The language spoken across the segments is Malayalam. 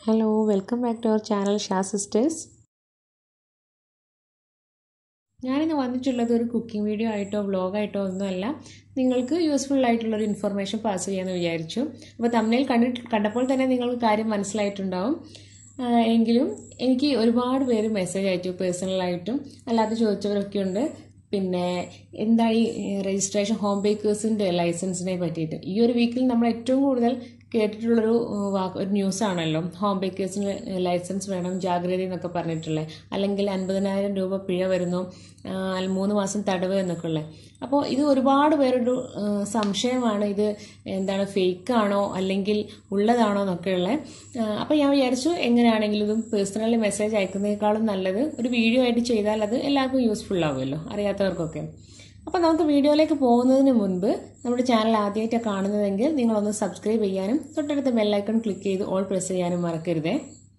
hello welcome back to our channel Sha sisters ഞാനിന്ന് വന്നിട്ടുള്ളത് ഒരു കുക്കിംഗ് വീഡിയോ ആയിട്ടോ വ്ളോഗായിട്ടോ ഒന്നുമല്ല നിങ്ങൾക്ക് യൂസ്ഫുൾ ആയിട്ടുള്ളൊരു ഇൻഫർമേഷൻ പാസ് ചെയ്യാമെന്ന് വിചാരിച്ചു അപ്പോൾ തമ്മിൽ കണ്ടിട്ട് കണ്ടപ്പോൾ തന്നെ നിങ്ങൾക്ക് കാര്യം മനസ്സിലായിട്ടുണ്ടാവും ആഹ് എങ്കിലും എനിക്ക് ഒരുപാട് പേര് മെസ്സേജ് അയച്ചു പേഴ്സണലായിട്ടും അല്ലാതെ ചോദിച്ചവരൊക്കെ ഉണ്ട് പിന്നെ എന്താണ് ഈ രജിസ്ട്രേഷൻ ഹോം ബേക്കേഴ്സിൻ്റെ ലൈസൻസിനെ പറ്റിയിട്ട് ഈ ഒരു വീക്കിൽ നമ്മൾ ഏറ്റവും കൂടുതൽ കേട്ടിട്ടുള്ളൊരു ഉം, വാക്ക് ഒരു ന്യൂസാണല്ലോ ഹോം ബേക്കേഴ്സിന് ലൈസൻസ് വേണം ജാഗ്രത എന്നൊക്കെ പറഞ്ഞിട്ടുള്ളത് അല്ലെങ്കിൽ അൻപതിനായിരം രൂപ പിഴ വരുന്നു ആ, അല്ല മൂന്ന് മാസം തടവ് എന്നൊക്കെ ഉള്ളത് അപ്പോൾ ഇത് ഒരുപാട് പേരൊരു ആ, സംശയമാണ് ഇത് എന്താണ് ഫേക്ക് ആണോ അല്ലെങ്കിൽ ഉള്ളതാണോ എന്നൊക്കെ ഉള്ളത് അപ്പോൾ ഞാൻ വിചാരിച്ചു എങ്ങനെയാണെങ്കിലും ഇതും പേഴ്സണലി മെസ്സേജ് അയക്കുന്നതിനേക്കാളും നല്ലത് ഒരു വീഡിയോ ആയിട്ട് ചെയ്താൽ അത് എല്ലാവർക്കും യൂസ്ഫുൾ ആവുമല്ലോ അറിയാത്തവർക്കൊക്കെ അപ്പോൾ നമുക്ക് വീഡിയോയിലേക്ക് പോകുന്നതിന് മുൻപ് നമ്മുടെ ചാനൽ ആദ്യമായിട്ടാണ് കാണുന്നതെങ്കിൽ നിങ്ങളൊന്ന് സബ്സ്ക്രൈബ് ചെയ്യാനും തൊട്ടടുത്ത ബെല്ലൈക്കൺ ക്ലിക്ക് ചെയ്ത് ഓൾ പ്രസ് ചെയ്യാനും മറക്കരുതേ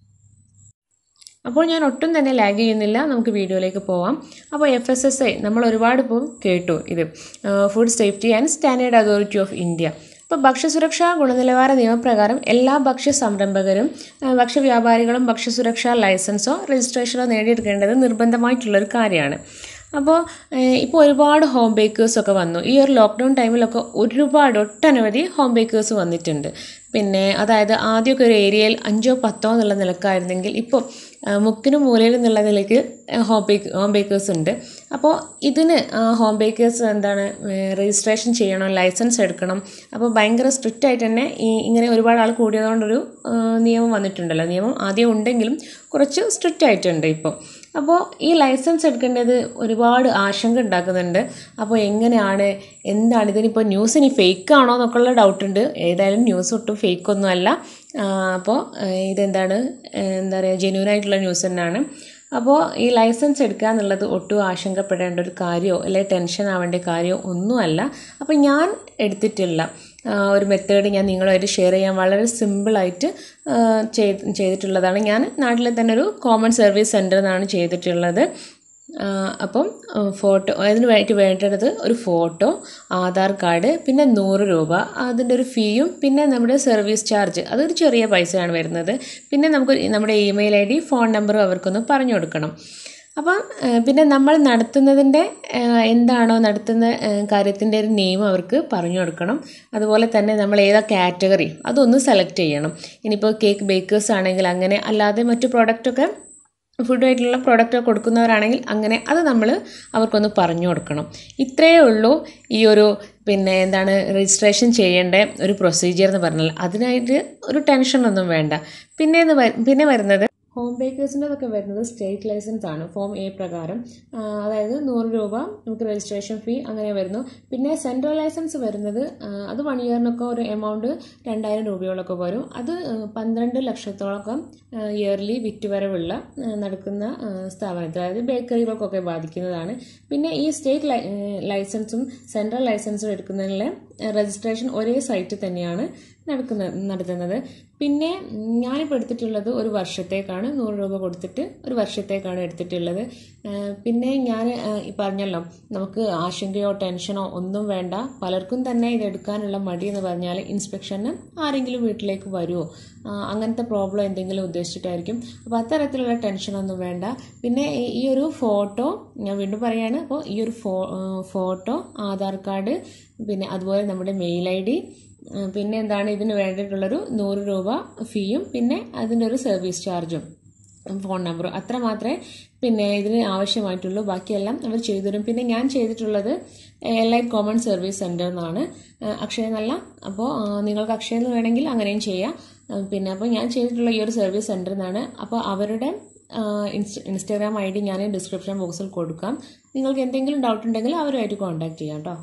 അപ്പോൾ ഞാൻ ഒട്ടും തന്നെ ലാഗ് ചെയ്യുന്നില്ല നമുക്ക് വീഡിയോയിലേക്ക് പോവാം അപ്പോൾ എഫ് എസ് എസ് ഐ നമ്മൾ ഒരുപാട് ഇപ്പോൾ കേട്ടു ഇത് food safety and standard authority of India അപ്പോൾ ഭക്ഷ്യസുരക്ഷാ ഗുണനിലവാര നിയമപ്രകാരം എല്ലാ ഭക്ഷ്യ സംരംഭകരും ആ, ഭക്ഷ്യവ്യാപാരികളും ഭക്ഷ്യസുരക്ഷാ ലൈസൻസോ രജിസ്ട്രേഷനോ നേടിയെടുക്കേണ്ടത് നിർബന്ധമായിട്ടുള്ളൊരു കാര്യമാണ് അപ്പോൾ ഇപ്പോൾ ഒരുപാട് ഹോം ബേക്കേഴ്സൊക്കെ വന്നു ഈ ഒരു ലോക്ക്ഡൗൺ ടൈമിലൊക്കെ ഒരുപാട് ഒട്ടനവധി ഹോം ബേക്കേഴ്സ് വന്നിട്ടുണ്ട് പിന്നെ അതായത് ആദ്യമൊക്കെ ഒരു ഏരിയയിൽ അഞ്ചോ പത്തോ എന്നുള്ള നിലക്കായിരുന്നെങ്കിൽ ഇപ്പോൾ മുക്കിനും മൂലയിലും എന്നുള്ള നിലയ്ക്ക് ഹോം ബേക്ക് ഹോം ബേക്കേഴ്സ് ഉണ്ട് അപ്പോൾ ഇതിന് ഹോം ബേക്കേഴ്സ് എന്താണ് രജിസ്ട്രേഷൻ ചെയ്യണം ലൈസൻസ് എടുക്കണം അപ്പോൾ ഭയങ്കര സ്ട്രിക്റ്റ് ആയിട്ട് തന്നെ ഈ ഇങ്ങനെ ഒരുപാട് ആൾ കൂടിയതുകൊണ്ടൊരു ആ, നിയമം വന്നിട്ടുണ്ടല്ലോ നിയമം ആദ്യം ഉണ്ടെങ്കിലും കുറച്ച് സ്ട്രിക്റ്റ് ആയിട്ടുണ്ട് ഇപ്പോൾ അപ്പോൾ ഈ ലൈസൻസ് എടുക്കേണ്ടത് ഒരുപാട് ആശങ്ക ഉണ്ടാക്കുന്നുണ്ട് അപ്പോൾ എങ്ങനെയാണ് എന്താണ് ഇതിനിപ്പോൾ ന്യൂസ് ഇനി ഫേക്ക് ആണോ എന്നൊക്കെയുള്ള ഡൗട്ട് ഉണ്ട് ഏതായാലും ന്യൂസ് ഒട്ടും ഫേക്ക് ഒന്നും അല്ല ആ, അപ്പോൾ ആ, ഇതെന്താണ് ആ, എന്താ പറയുക ജെന്യൂൻ ആയിട്ടുള്ള ന്യൂസ് തന്നെയാണ് അപ്പോൾ ഈ ലൈസൻസ് എടുക്കുക എന്നുള്ളത് ഒട്ടും ആശങ്കപ്പെടേണ്ട ഒരു കാര്യമോ അല്ലെങ്കിൽ ടെൻഷൻ ആവേണ്ട കാര്യമോ ഒന്നുമല്ല അപ്പോൾ ഞാൻ എടുത്തിട്ടില്ല ആ, ഒരു മെത്തേഡ് ഞാൻ നിങ്ങളുമായിട്ട് ഷെയർ ചെയ്യാൻ വളരെ സിമ്പിളായിട്ട് ചെയ്ത് ചെയ്തിട്ടുള്ളതാണ് ഞാൻ നാട്ടിലെ തന്നെ ഒരു കോമൺ സർവീസ് സെൻറ്ററിൽ നിന്നാണ് ചെയ്തിട്ടുള്ളത് ആ, അപ്പം ഫോട്ടോ അതിന് വേണ്ടി വേണ്ടത് ഒരു ഫോട്ടോ ആധാർ കാർഡ് പിന്നെ നൂറ് രൂപ അതിൻ്റെ ഒരു ഫീയും പിന്നെ നമ്മുടെ സർവീസ് ചാർജ് അതൊരു ചെറിയ പൈസയാണ് വരുന്നത് പിന്നെ നമുക്ക് നമ്മുടെ ഇമെയിൽ ഐ ഡി ഫോൺ നമ്പറും അവർക്കൊന്ന് പറഞ്ഞു കൊടുക്കണം അപ്പം ആ, പിന്നെ നമ്മൾ നടത്തുന്നതിൻ്റെ ആ, എന്താണോ നടത്തുന്ന കാര്യത്തിൻ്റെ ഒരു നെയിം അവർക്ക് പറഞ്ഞു കൊടുക്കണം അതുപോലെ തന്നെ നമ്മൾ ഏതാ കാറ്റഗറി അതൊന്ന് സെലക്ട് ചെയ്യണം ഇനിയിപ്പോൾ കേക്ക് ബേക്കേഴ്സ് ആണെങ്കിൽ അങ്ങനെ അല്ലാതെ മറ്റു പ്രോഡക്റ്റൊക്കെ ഫുഡായിട്ടുള്ള പ്രോഡക്റ്റ് കൊടുക്കുന്നവരാണെങ്കിൽ അങ്ങനെ അത് നമ്മൾ അവർക്കൊന്ന് പറഞ്ഞു കൊടുക്കണം ഇത്രയേ ഉള്ളൂ ഈ ഒരു പിന്നെ എന്താണ് രജിസ്ട്രേഷൻ ചെയ്യേണ്ട ഒരു പ്രൊസീജിയർ എന്ന് പറഞ്ഞാൽ അതിനായിട്ട് ഒരു ടെൻഷനൊന്നും വേണ്ട പിന്നെ എന്ന് വ- പിന്നെ വരുന്നത് ഹോം ബേക്കേഴ്സിൻ്റെതൊക്കെ വരുന്നത് സ്റ്റേറ്റ് ലൈസൻസ് ആണ് ഫോം എ പ്രകാരം ആ, അതായത് നൂറ് രൂപ നമുക്ക് രജിസ്ട്രേഷൻ ഫീ അങ്ങനെ വരുന്നു പിന്നെ സെൻട്രൽ ലൈസൻസ് വരുന്നത് ആ, അത് വൺ ഇയറിനൊക്കെ ഒരു എമൗണ്ട് രണ്ടായിരം രൂപയോളൊക്കെ വരും അത് ആ, പന്ത്രണ്ട് ലക്ഷത്തോളം ഇയർലി വിറ്റുവരവുള്ള ആ, നടക്കുന്ന ആ, സ്ഥാപനത്തിൽ അതായത് ബേക്കറികൾക്കൊക്കെ ബാധിക്കുന്നതാണ് പിന്നെ ഈ സ്റ്റേറ്റ് ലൈ- ഏ, ലൈസൻസും സെൻട്രൽ ലൈസൻസും എടുക്കുന്നതിലെ രജിസ്ട്രേഷൻ ഒരേ സൈറ്റിൽ തന്നെയാണ് നടക്കുന്ന നടത്തുന്നത് പിന്നെ ഉം, ഞാനിപ്പോൾ എടുത്തിട്ടുള്ളത് ഒരു വർഷത്തേക്കാണ് നൂറ് രൂപ കൊടുത്തിട്ട് ഒരു വർഷത്തേക്കാണ് എടുത്തിട്ടുള്ളത് ആ, പിന്നെ ഞാൻ ആ, ഈ പറഞ്ഞല്ലോ നമുക്ക് ആശങ്കയോ ടെൻഷനോ ഒന്നും വേണ്ട പലർക്കും തന്നെ ഇത് എടുക്കാനുള്ള മടി എന്ന് പറഞ്ഞാൽ ഇൻസ്പെക്ഷന് ആരെങ്കിലും വീട്ടിലേക്ക് വരുമോ ആ, അങ്ങനത്തെ പ്രോബ്ലം എന്തെങ്കിലും ഉദ്ദേശിച്ചിട്ടായിരിക്കും അപ്പോൾ അത്തരത്തിലുള്ള ടെൻഷനൊന്നും വേണ്ട പിന്നെ ഈ- ഈ ഒരു ഫോട്ടോ ഞാൻ വീണ്ടും പറയാണ് അപ്പോൾ ഈ ഒരു ഫോ ഫോട്ടോ ആധാർ കാർഡ് പിന്നെ അതുപോലെ നമ്മുടെ മെയിൽ ഐ ഡി പിന്നെ എന്താണ് ഇതിന് വേണ്ടിയിട്ടുള്ളൊരു നൂറ് രൂപ ഫീയും പിന്നെ അതിൻ്റെ ഒരു സർവീസ് ചാർജും ഫോൺ നമ്പറും അത്ര മാത്രമേ പിന്നെ ഇതിന് ആവശ്യമായിട്ടുള്ളൂ ബാക്കിയെല്ലാം അവർ ചെയ്തു തരും പിന്നെ ഞാൻ ചെയ്തിട്ടുള്ളത് എലൈറ്റ് കോമൺ സർവീസ് സെൻറ്റർ എന്നാണ് അക്ഷയ എന്നല്ല അപ്പോൾ നിങ്ങൾക്ക് അക്ഷയ എന്ന് വേണമെങ്കിൽ അങ്ങനെയും ചെയ്യാം ആ, പിന്നെ അപ്പോൾ ഞാൻ ചെയ്തിട്ടുള്ള ഈ ഒരു സർവീസ് സെൻറ്ററിൽ നിന്നാണ് അപ്പോൾ അവരുടെ ഇൻസ്റ്റ ഇൻസ്റ്റാഗ്രാം ഐ ഡി ഞാൻ ഡിസ്ക്രിപ്ഷൻ ബോക്സിൽ കൊടുക്കാം നിങ്ങൾക്ക് എന്തെങ്കിലും ഡൗട്ട് ഉണ്ടെങ്കിൽ അവരുമായിട്ട് കോൺടാക്ട് ചെയ്യാം കേട്ടോ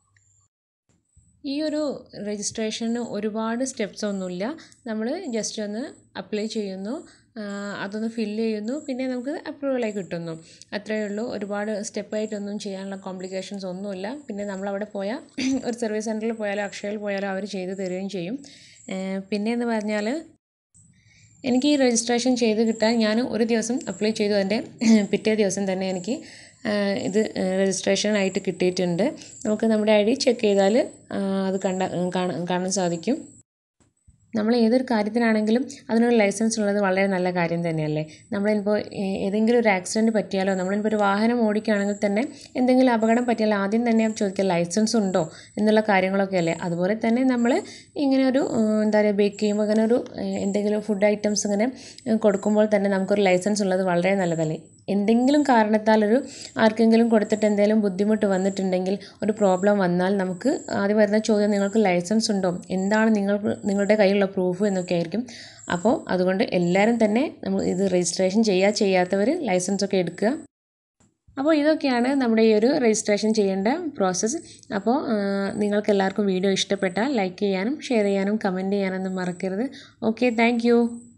ഈ ഒരു രജിസ്ട്രേഷന് ഒരുപാട് സ്റ്റെപ്സ് ഒന്നുമില്ല നമ്മൾ ജസ്റ്റ് ഒന്ന് അപ്ലൈ ചെയ്യുന്നു ആ, അതൊന്ന് ഫില്ല് ചെയ്യുന്നു പിന്നെ നമുക്ക് അപ്രൂവലായി കിട്ടുന്നു അത്രയേ ഉള്ളൂ ഒരുപാട് സ്റ്റെപ്പായിട്ടൊന്നും ചെയ്യാനുള്ള കോംപ്ലിക്കേഷൻസ് ഒന്നുമില്ല പിന്നെ നമ്മളവിടെ പോയാൽ ഒരു സർവീസ് സെൻറ്ററിൽ പോയാലോ അക്ഷയയിൽ പോയാലോ അവർ ചെയ്ത് തരികയും ചെയ്യും ഏ, പിന്നെ എന്ന് പറഞ്ഞാൽ എനിക്ക് ഈ രജിസ്ട്രേഷൻ ചെയ്ത് കിട്ടാൻ ഞാൻ ഒരു ദിവസം അപ്ലൈ ചെയ്തു അതിൻ്റെ പിറ്റേ ദിവസം തന്നെ എനിക്ക് ആ, ഇത് രജിസ്ട്രേഷൻ ആയിട്ട് കിട്ടിയിട്ടുണ്ട് നമുക്ക് നമ്മുടെ ഐ ഡി ചെക്ക് ചെയ്താൽ ആ, അത് കണ്ട കാണാൻ കാണാൻ സാധിക്കും നമ്മൾ ഏതൊരു കാര്യത്തിനാണെങ്കിലും അതിനൊരു ലൈസൻസ് ഉള്ളത് വളരെ നല്ല കാര്യം തന്നെയല്ലേ നമ്മളിപ്പോൾ ഏ- ഏതെങ്കിലും ഒരു ആക്സിഡൻറ്റ് പറ്റിയാലോ നമ്മളിപ്പോൾ ഒരു വാഹനം ഓടിക്കുകയാണെങ്കിൽ തന്നെ എന്തെങ്കിലും അപകടം പറ്റിയാൽ ആദ്യം തന്നെ ചോദിക്കുക ലൈസൻസ് ഉണ്ടോ എന്നുള്ള കാര്യങ്ങളൊക്കെ അല്ലേ അതുപോലെ തന്നെ നമ്മൾ ഇങ്ങനെ ഒരു ഏഹ്, എന്താ പറയുക ബേക്ക് ചെയ്യുമ്പോൾ അങ്ങനെ ഒരു ഏഹ്, എന്തെങ്കിലും ഫുഡ് ഐറ്റംസ് ഇങ്ങനെ ഏഹ്, കൊടുക്കുമ്പോൾ തന്നെ നമുക്കൊരു ലൈസൻസ് ഉള്ളത് വളരെ നല്ലതല്ലേ എന്തെങ്കിലും കാരണത്താൽ ഒരു ആർക്കെങ്കിലും കൊടുത്തിട്ട് എന്തെങ്കിലും ബുദ്ധിമുട്ട് വന്നിട്ടുണ്ടെങ്കിൽ ഒരു പ്രോബ്ലം വന്നാൽ നമുക്ക് ആദ്യം വരുന്ന ചോദ്യം നിങ്ങൾക്ക് ലൈസൻസ് ഉണ്ടോ എന്താണ് നിങ്ങൾക്ക് നിങ്ങളുടെ കയ്യിലുള്ള പ്രൂഫ് എന്നൊക്കെ ആയിരിക്കും അപ്പോൾ അതുകൊണ്ട് എല്ലാവരും തന്നെ നമ്മൾ ഇത് രജിസ്ട്രേഷൻ ചെയ്യുക ചെയ്യാത്തവർ ലൈസൻസ് ഒക്കെ എടുക്കുക അപ്പോൾ ഇതൊക്കെയാണ് നമ്മുടെ ഈ ഒരു രജിസ്ട്രേഷൻ ചെയ്യേണ്ട പ്രോസസ്സ് അപ്പോൾ നിങ്ങൾക്ക് എല്ലാവർക്കും വീഡിയോ ഇഷ്ടപ്പെട്ടാൽ ലൈക്ക് ചെയ്യാനും ഷെയർ ചെയ്യാനും കമൻറ്റ് ചെയ്യാനൊന്നും മറക്കരുത് ഓക്കെ താങ്ക്